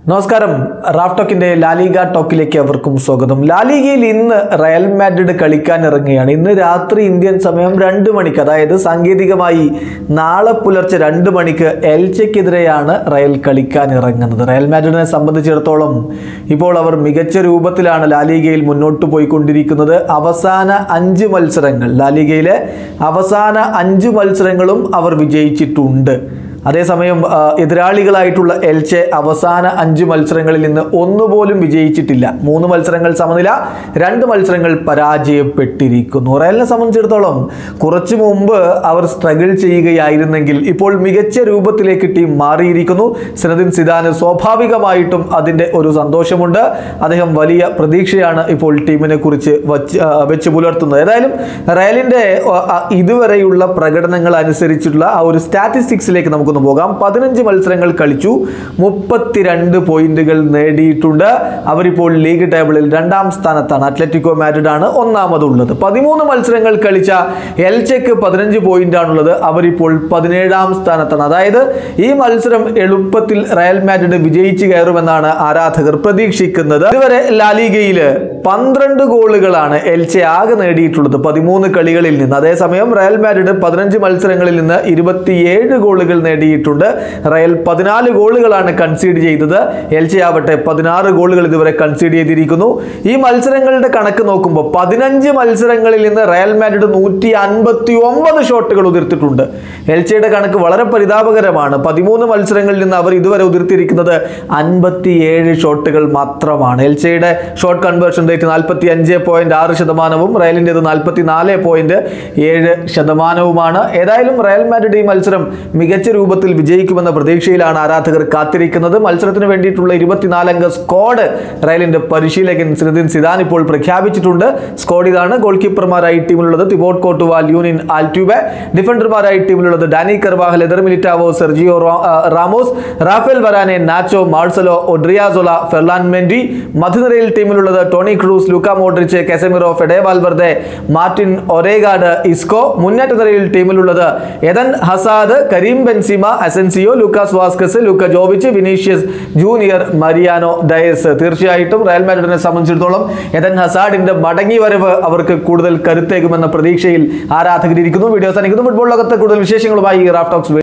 നമസ്കാരം Raf ടോക്കിന്റെ La Liga ടോക്കിലേക്ക് അവർക്കും സ്വാഗതം ലാലിഗയിൽ ഇന്ന് റയൽ മാഡ്രിഡ് കളിക്കാൻ ഇറങ്ങുകയാണ് ഇന്ന് രാത്രി ഇന്ത്യൻ സമയം രണ്ട് മണിക്ക് അതായത് സാങ്കേതികമായി നാളെ പുലർച്ചെ രണ്ട് മണിക്ക് എൽച്ചയ്ക്കെതിരെയാണ് റയൽ കളിക്കാൻ ഇറങ്ങുന്നത് റയൽ മാഡ്രിഡിനെ സംബന്ധിച്ചിടത്തോളം ഇപ്പോൾ അവർ മികച്ച രൂപത്തിലാണ് ലാലിഗയിൽ മുന്നോട്ട് പോയിക്കൊണ്ടിരിക്കുന്നത് അവസാന അഞ്ച് മത്സരങ്ങൾ ലാലിഗയിലെ അവസാന അഞ്ച് മത്സരങ്ങളും അവർ വിജയിച്ചിട്ടുണ്ട് അതേസമയം ആ, എതിരാളികളായിട്ടുള്ള എൽച്ചെ അവസാന അഞ്ച് മത്സരങ്ങളിൽ നിന്ന് ഒന്നുപോലും വിജയിച്ചിട്ടില്ല മൂന്ന് മത്സരങ്ങൾ സമനില രണ്ട് മത്സരങ്ങൾ പരാജയപ്പെട്ടിരിക്കുന്നു റയലിനെ സംബന്ധിച്ചിടത്തോളം കുറച്ചു മുമ്പ് അവർ സ്ട്രഗിൾ ചെയ്യുകയായിരുന്നെങ്കിൽ ഇപ്പോൾ മികച്ച രൂപത്തിലേക്ക് ടീം മാറിയിരിക്കുന്നു സിനദിൻ സിദാന് സ്വാഭാവികമായിട്ടും അതിൻ്റെ ഒരു സന്തോഷമുണ്ട് അദ്ദേഹം വലിയ പ്രതീക്ഷയാണ് ഇപ്പോൾ ടീമിനെ കുറിച്ച് വച്ച് ആ, വെച്ച് പുലർത്തുന്നത് ഏതായാലും റയലിൻ്റെ ആ, ആ, ഇതുവരെയുള്ള പ്രകടനങ്ങൾ അനുസരിച്ചുള്ള ആ ഒരു സ്റ്റാറ്റിസ്റ്റിക്സിലേക്ക് നമുക്കൊന്ന് പോകാം പതിനഞ്ച് മത്സരങ്ങൾ കളിച്ചു മുപ്പത്തിരണ്ട് പോയിന്റുകൾ നേടിയിട്ടുണ്ട് അവരിപ്പോൾ ലീഗ് ടേബിളിൽ രണ്ടാം സ്ഥാനത്താണ് അത്ലറ്റിക്കോ മാഡ്രിഡ് ആണ് ഒന്നാമതുള്ളത് പതിമൂന്ന് മത്സരങ്ങൾ കളിച്ച എൽച്ചയ്ക്ക് പതിനഞ്ച് പോയിന്റ് ആണുള്ളത് അവരിപ്പോൾ പതിനേഴാം സ്ഥാനത്താണ് അതായത് ഈ മത്സരം എളുപ്പത്തിൽ റയൽ മാഡ്രിഡ് വിജയിച്ചു കയറുമെന്നാണ് ആരാധകർ പ്രതീക്ഷിക്കുന്നത് ഇതുവരെ ലാലിഗയില് പന്ത്രണ്ട് ഗോളുകളാണ് എൽച്ചെ ആകെ നേടിയിട്ടുള്ളത് പതിമൂന്ന് കളികളിൽ നിന്ന് അതേസമയം റയൽ മാഡ്രിഡ് പതിനഞ്ച് മത്സരങ്ങളിൽ നിന്ന് ഇരുപത്തിയേഴ് ഗോളുകൾ നേടിയിട്ടുണ്ട് റയൽ പതിനാല് ഗോളുകളാണ് കൺസീഡ് ചെയ്തത് എൽച്ചെ ആവട്ടെ പതിനാറ് ഗോളുകൾ ഇതുവരെ കൺസീഡ് ചെയ്തിരിക്കുന്നു ഈ മത്സരങ്ങളുടെ കണക്ക് നോക്കുമ്പോൾ പതിനഞ്ച് മത്സരങ്ങളിൽ നിന്ന് റയൽ മാഡ്രിഡ് നൂറ്റി അൻപത്തി ഒമ്പത് ഷോട്ടുകൾ ഉതിർത്തിട്ടുണ്ട് എൽച്ചയുടെ കണക്ക് വളരെ പരിതാപകരമാണ് പതിമൂന്ന് മത്സരങ്ങളിൽ നിന്ന് അവർ ഇതുവരെ ഉതിർത്തിരിക്കുന്നത് അൻപത്തിയേഴ് ഷോട്ടുകൾ മാത്രമാണ് എൽച്ചയുടെ ഷോട്ട് കൺവേർഷൻ റേറ്റ് നാൽപ്പത്തി അഞ്ച് പോയിന്റ് ആറ് ശതമാനവും റയലിൻ്റെത് നാൽപ്പത്തി നാല് പോയിന്റ് ഏഴ് ശതമാനവുമാണ് ഏതായാലും റയൽ മാഡ്രിഡ് ഈ മത്സരം മികച്ച രൂപത്തിൽ വിജയിക്കുമെന്ന പ്രതീക്ഷയിലാണ് ആരാധകർ കാത്തിരിക്കുന്നത് മത്സരത്തിന് വേണ്ടിയിട്ടുള്ള ഇരുപത്തിനാലംഗ സ്ക്വാഡ് റയലിന്റെ പരിശീലകൻ സിനദിൻ സിദാൻ ഇപ്പോൾ പ്രഖ്യാപിച്ചിട്ടുണ്ട് സ്ക്വാഡ് ഇതാണ് ഗോൾ കീപ്പർമാരായി ടീമിലുള്ളത് തിബോട്ട് കോട്ടുവ ല്യൂനിൻ ആൽറ്റ്യൂബെ ഡിഫൻഡർമാരായി ടീമിലുള്ളത് Dani Carvajal Eder Militao Sergio റോ- ആ, Ramos Raphael Varane Nacho Marcelo Odriozola Ferland Mendy മധ്യനിരയിൽ ടീമിലുള്ളത് Toni Kroos Luka Modric Casemiro Fede Valverde Martin Odegaard Isco മുന്നേറ്റ നിരയിൽ ടീമിലുള്ളത് Eden Hazard Karim Benzema Asensio Lucas Vazquez Luka Jovic Vinicius Junior Mariano Diaz തീർച്ചയായിട്ടും Real മാഡ്രിഡിനെ സംബന്ധിച്ചിടത്തോളം Eden ഹസാഡിന്റെ മടങ്ങി വരവ് അവർക്ക് കൂടുതൽ കരുത്തേകുമെന്ന പ്രതീക്ഷയിൽ ആരാധകരിരിക്കുന്നു വീഡിയോ സാധിക്കുന്നു ഫുട്ബോൾ ലോകത്തെ കൂടുതൽ വിശേഷങ്ങളുമായി റാഫ് ടോക്സ്